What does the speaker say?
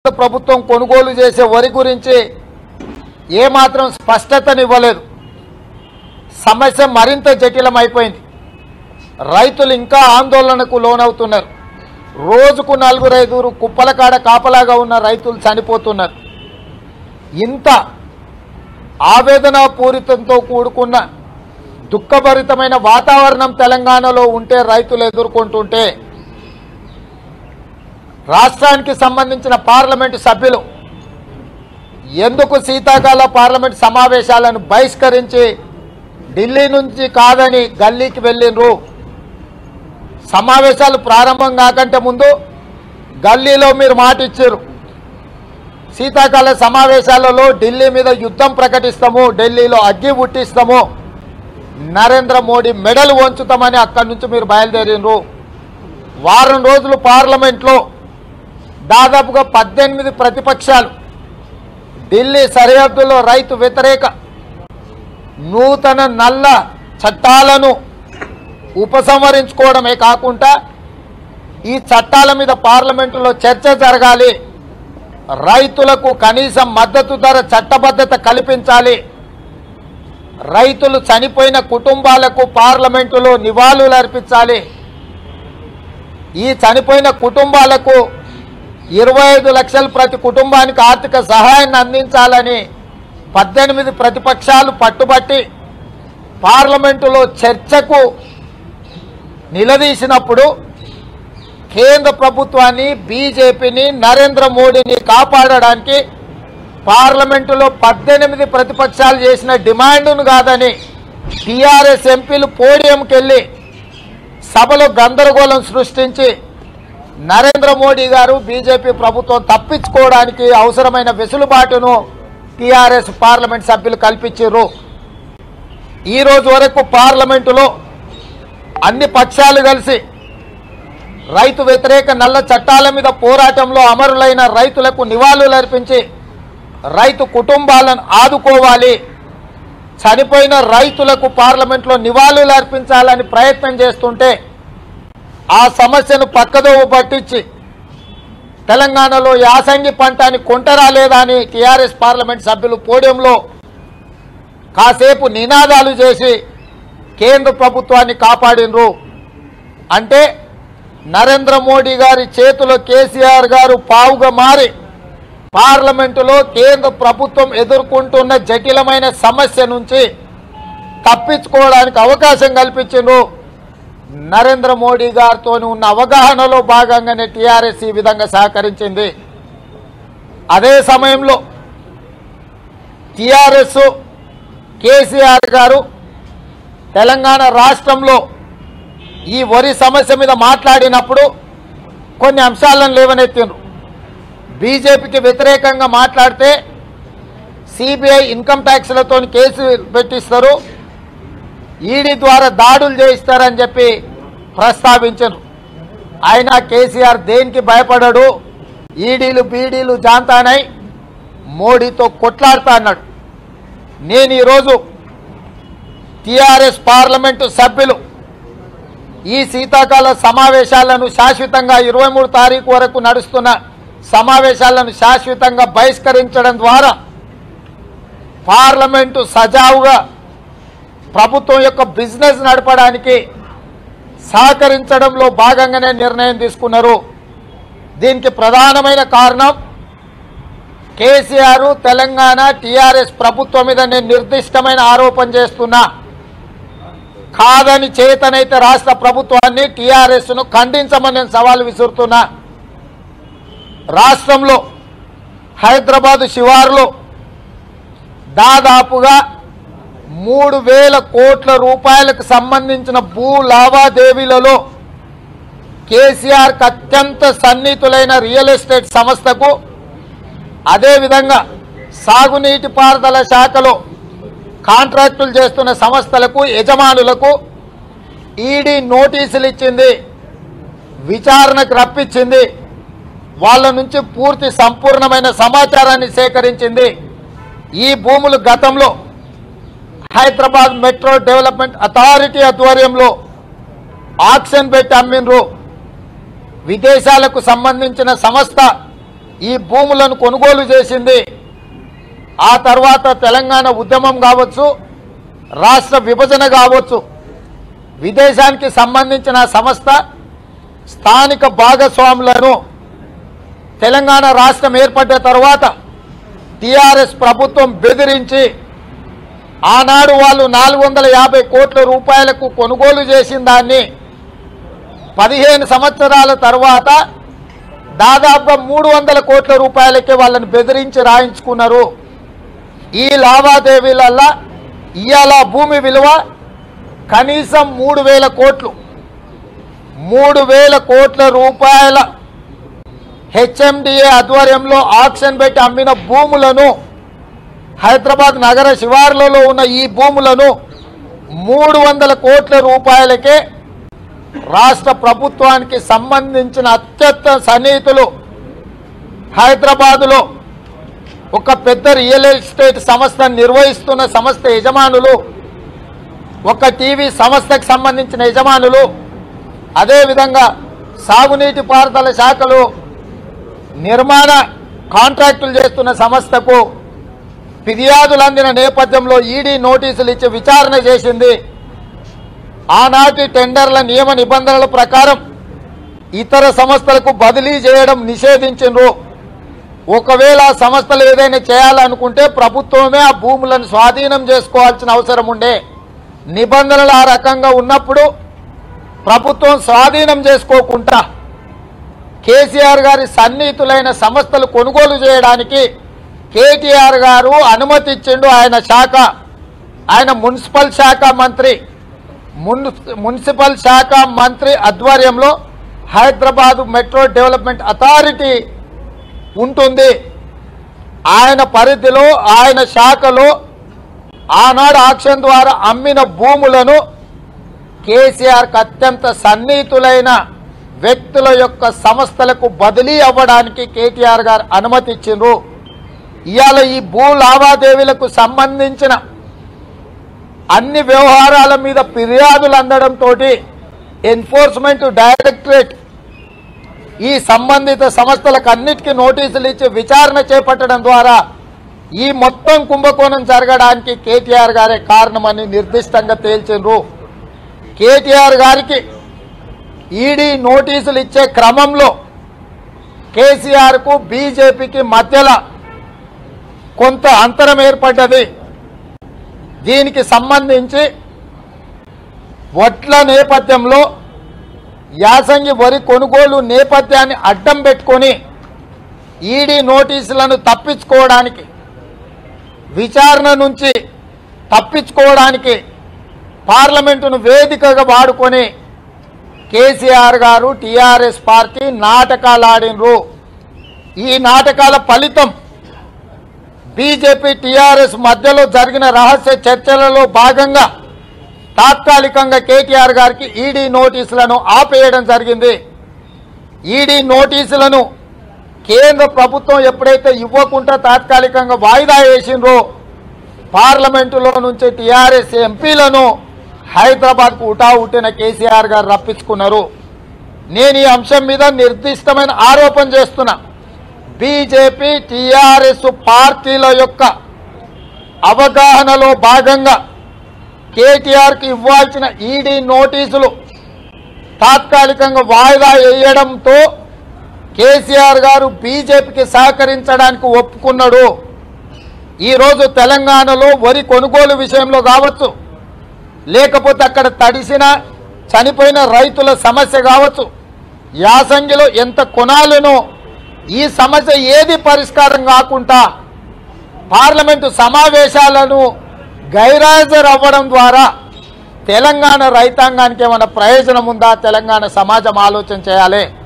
ప్రభుత్వం కొనుగోలు చేసే వరి గురించి ఏమాత్రం స్పష్టతనివ్వలేదు సమస్య మరింత జటిలమైపోయింది రైతులు ఇంకా ఆందోళనకు లోనవుతున్నారు రోజుకు నలుగురు ఐదుగురు కుప్పల కాడ కాపలాగా ఉన్న రైతులు చనిపోతున్నారు ఇంత ఆవేదన పూరితంతో కూడుకున్న దుఃఖభరితమైన వాతావరణం తెలంగాణలో ఉంటే రైతులు ఎదుర్కొంటుంటే రాష్ట్రానికి సంబంధించిన పార్లమెంటు సభ్యులు ఎందుకు శీతాకాల పార్లమెంట్ సమావేశాలను బహిష్కరించి ఢిల్లీ నుంచి కాదని గల్లీకి వెళ్ళిండ్రు సమావేశాలు ప్రారంభం కాకంటే ముందు గల్లీలో మీరు మాట ఇచ్చారు శీతాకాల సమావేశాలలో ఢిల్లీ మీద యుద్ధం ప్రకటిస్తాము ఢిల్లీలో అగ్గి పుట్టిస్తాము నరేంద్ర మోడీ మెడలు వంచుతామని అక్కడి నుంచి మీరు బయలుదేరినరు వారం రోజులు పార్లమెంట్లో దాదాపుగా పద్దెనిమిది ప్రతిపక్షాలు ఢిల్లీ సరిహద్దులో రైతు వ్యతిరేక నూతన నల్ల చట్టాలను ఉపసంహరించుకోవడమే కాకుండా ఈ చట్టాల మీద పార్లమెంటులో చర్చ జరగాలి రైతులకు కనీసం మద్దతు ధర చట్టబద్ధత కల్పించాలి రైతులు చనిపోయిన కుటుంబాలకు పార్లమెంటులో నివాళులు అర్పించాలి ఈ చనిపోయిన కుటుంబాలకు ఇరవై ఐదు లక్షలు ప్రతి కుటుంబానికి ఆర్థిక సహాయాన్ని అందించాలని పద్దెనిమిది ప్రతిపక్షాలు పట్టుబట్టి పార్లమెంటులో చర్చకు నిలదీసినప్పుడు కేంద్ర ప్రభుత్వాన్ని బీజేపీని నరేంద్ర మోడీని కాపాడడానికి పార్లమెంటులో పద్దెనిమిది ప్రతిపక్షాలు చేసిన డిమాండ్ను కాదని టీఆర్ఎస్ ఎంపీలు పోడియంకి వెళ్ళి సభలో గందరగోళం సృష్టించి నరేంద్ర మోడీ గారు బీజేపీ ప్రభుత్వం తప్పించుకోవడానికి అవసరమైన వెసులుబాటును టీఆర్ఎస్ పార్లమెంట్ సభ్యులు కల్పించారు ఈ రోజు వరకు పార్లమెంటులో అన్ని పక్షాలు కలిసి రైతు వ్యతిరేక నల్ల చట్టాల మీద పోరాటంలో అమరులైన రైతులకు నివాళులు అర్పించి రైతు కుటుంబాలను ఆదుకోవాలి చనిపోయిన రైతులకు పార్లమెంట్లో నివాళులు అర్పించాలని ప్రయత్నం చేస్తుంటే ఆ సమస్యను పక్కదోవ పట్టించి తెలంగాణలో యాసంగి పంట అని కొంటరా లేదా అని టీఆర్ఎస్ పార్లమెంట్ సభ్యులు పోడియంలో కాసేపు నినాదాలు చేసి కేంద్ర ప్రభుత్వాన్ని కాపాడినరు అంటే నరేంద్ర మోడీ గారి చేతిలో కేసీఆర్ గారు పావుగా మారి పార్లమెంటులో కేంద్ర ప్రభుత్వం ఎదుర్కొంటున్న జటిలమైన సమస్య నుంచి తప్పించుకోవడానికి అవకాశం కల్పించిండ్రు నరేంద్ర మోడీ గారితో ఉన్న అవగాహనలో భాగంగానే టీఆర్ఎస్ ఈ విధంగా సహకరించింది అదే సమయంలో టీఆర్ఎస్ కేసీఆర్ గారు తెలంగాణ రాష్ట్రంలో ఈ వరి సమస్య మీద మాట్లాడినప్పుడు కొన్ని అంశాలను లేవనెత్తిండ్రు బీజేపీకి వ్యతిరేకంగా మాట్లాడితే సిబిఐ ఇన్కమ్ ట్యాక్స్లతో కేసు పెట్టిస్తారు ఈడీ ద్వారా దాడులు చేయిస్తారని చెప్పి ప్రస్తావించరు ఆయన కేసీఆర్ దేనికి భయపడడు ఈడీలు బీడీలు జాంతానై మోడీతో కొట్లాడుతా అన్నాడు నేను ఈరోజు టిఆర్ఎస్ పార్లమెంటు సభ్యులు ఈ శీతాకాల సమావేశాలను శాశ్వతంగా ఇరవై మూడు తారీఖు వరకు నడుస్తున్న సమావేశాలను శాశ్వతంగా బహిష్కరించడం ద్వారా పార్లమెంటు సజావుగా ప్రభుత్వం యొక్క బిజినెస్ నడపడానికి సహకరించడంలో భాగంగానే నిర్ణయం తీసుకున్నారు దీనికి ప్రధానమైన కారణం కేసీఆర్ తెలంగాణ టీఆర్ఎస్ ప్రభుత్వం మీద నేను నిర్దిష్టమైన ఆరోపణ చేస్తున్నా కాదని చేతనైతే రాష్ట్ర ప్రభుత్వాన్ని టీఆర్ఎస్ ను ఖండించమని నేను సవాల్ విసురుతున్నా రాష్ట్రంలో హైదరాబాద్ శివారులో దాదాపుగా మూడు వేల కోట్ల రూపాయలకు సంబంధించిన భూ లావాదేవీలలో కేసీఆర్కి అత్యంత సన్నిహితులైన రియల్ ఎస్టేట్ సంస్థకు అదేవిధంగా సాగునీటి పారుదల శాఖలో కాంట్రాక్టులు చేస్తున్న సంస్థలకు యజమానులకు ఈడీ నోటీసులు ఇచ్చింది విచారణకు రప్పించింది వాళ్ళ నుంచి పూర్తి సంపూర్ణమైన సమాచారాన్ని సేకరించింది ఈ భూములు గతంలో హైదరాబాద్ మెట్రో డెవలప్మెంట్ అథారిటీ ఆధ్వర్యంలో ఆక్షన్ పెట్టి అమ్మిండ్రు విదేశాలకు సంబంధించిన సంస్థ ఈ భూములను కొనుగోలు చేసింది ఆ తర్వాత తెలంగాణ ఉద్యమం కావచ్చు రాష్ట్ర విభజన కావచ్చు విదేశానికి సంబంధించిన సంస్థ స్థానిక భాగస్వాములను తెలంగాణ రాష్ట్రం ఏర్పడ్డ తర్వాత టిఆర్ఎస్ ప్రభుత్వం బెదిరించి ఆనాడు వాళ్ళు నాలుగు వందల యాభై కోట్ల రూపాయలకు కొనుగోలు చేసిన దాన్ని పదిహేను సంవత్సరాల తర్వాత దాదాపుగా మూడు వందల కోట్ల రూపాయలకే వాళ్ళని బెదిరించి రాయించుకున్నారు ఈ లావాదేవీలల్లా ఇవాళ భూమి విలువ కనీసం మూడు వేల కోట్లు మూడు వేల కోట్ల రూపాయల హెచ్ఎండిఏ ఆధ్వర్యంలో ఆక్షన్ పెట్టి అమ్మిన భూములను హైదరాబాద్ నగర శివార్లలో ఉన్న ఈ భూములను మూడు వందల కోట్ల రూపాయలకే రాష్ట్ర ప్రభుత్వానికి సంబంధించిన అత్యంత సన్నిహితులు హైదరాబాదులో ఒక పెద్ద రియల్ ఎస్టేట్ సంస్థ నిర్వహిస్తున్న సంస్థ యజమానులు ఒక టీవీ సంస్థకు సంబంధించిన యజమానులు అదేవిధంగా సాగునీటి పారుదల శాఖలు నిర్మాణ కాంట్రాక్టులు చేస్తున్న సంస్థకు ఫిర్యాదులు అందిన నేపథ్యంలో ఈడీ నోటీసులు ఇచ్చి విచారణ చేసింది ఆనాటి టెండర్ల నియమ నిబంధనల ప్రకారం ఇతర సంస్థలకు బదిలీ చేయడం నిషేధించిండ్రు ఒకవేళ ఆ సంస్థలు ఏదైనా చేయాలనుకుంటే ప్రభుత్వమే ఆ భూములను స్వాధీనం చేసుకోవాల్సిన అవసరం ఉండే నిబంధనలు ఆ రకంగా ఉన్నప్పుడు ప్రభుత్వం స్వాధీనం చేసుకోకుండా కేసీఆర్ గారి సన్నిహితులైన సంస్థలు కొనుగోలు చేయడానికి కేటీఆర్ గారు అనుమతి ఇచ్చిండు ఆయన శాఖ ఆయన మున్సిపల్ శాఖ మంత్రి మున్ మున్సిపల్ శాఖ మంత్రి ఆధ్వర్యంలో హైదరాబాద్ మెట్రో డెవలప్మెంట్ అథారిటీ ఉంటుంది ఆయన పరిధిలో ఆయన శాఖలో ఆనాడు ఆక్షన్ ద్వారా అమ్మిన భూములను కేసీఆర్కి అత్యంత సన్నిహితులైన వ్యక్తుల యొక్క సంస్థలకు బదిలీ అవ్వడానికి కేటీఆర్ గారు అనుమతి ఇచ్చిండ్రు ఇవాళ ఈ భూ లావాదేవీలకు సంబంధించిన అన్ని వ్యవహారాల మీద ఫిర్యాదులు అందడంతో ఎన్ఫోర్స్మెంట్ డైరెక్టరేట్ ఈ సంబంధిత సంస్థలకు అన్నిటికీ నోటీసులు ఇచ్చి విచారణ చేపట్టడం ద్వారా ఈ మొత్తం కుంభకోణం జరగడానికి కేటీఆర్ గారే కారణమని నిర్దిష్టంగా తేల్చిండ్రు కేటీఆర్ గారికి ఈడీ నోటీసులు ఇచ్చే క్రమంలో కేసీఆర్కు బీజేపీకి మధ్యలో కొంత అంతరం ఏర్పడ్డది దీనికి సంబంధించి వడ్ల నేపథ్యంలో యాసంగి వరి కొనుగోలు నేపథ్యాన్ని అడ్డం పెట్టుకొని ఈడీ నోటీసులను తప్పించుకోవడానికి విచారణ నుంచి తప్పించుకోవడానికి పార్లమెంటును వేదికగా వాడుకొని కేసీఆర్ గారు టీఆర్ఎస్ పార్టీ నాటకాలు ఆడినరు ఈ నాటకాల ఫలితం బీజేపీ టీఆర్ఎస్ మధ్యలో జరిగిన రహస్య చర్చలలో భాగంగా తాత్కాలికంగా కేటీఆర్ గారికి ఈడీ నోటీసులను ఆపేయడం జరిగింది ఈడీ నోటీసులను కేంద్ర ప్రభుత్వం ఎప్పుడైతే ఇవ్వకుండా తాత్కాలికంగా వాయిదా వేసిండ్రో పార్లమెంటులో నుంచి టీఆర్ఎస్ ఎంపీలను హైదరాబాద్కు ఉటా ఉట్టిన కేసీఆర్ గారు రప్పించుకున్నారు నేను ఈ అంశం మీద నిర్దిష్టమైన ఆరోపణ చేస్తున్నా బీజేపీ టీఆర్ఎస్ పార్టీల యొక్క అవగాహనలో భాగంగా కేటీఆర్కి ఇవ్వాల్సిన ఈడీ నోటీసులు తాత్కాలికంగా వాయిదా వేయడంతో కేసీఆర్ గారు బీజేపీకి సహకరించడానికి ఒప్పుకున్నాడు ఈరోజు తెలంగాణలో వరి కొనుగోలు విషయంలో కావచ్చు లేకపోతే అక్కడ తడిసిన చనిపోయిన రైతుల సమస్య కావచ్చు యాసంగిలో ఎంత కొనాలనో ఈ సమస్య ఏది పరిష్కారం కాకుండా పార్లమెంటు సమావేశాలను గైరాజర్ అవ్వడం ద్వారా తెలంగాణ రైతాంగానికి ఏమైనా ప్రయోజనం ఉందా తెలంగాణ సమాజం ఆలోచన చేయాలి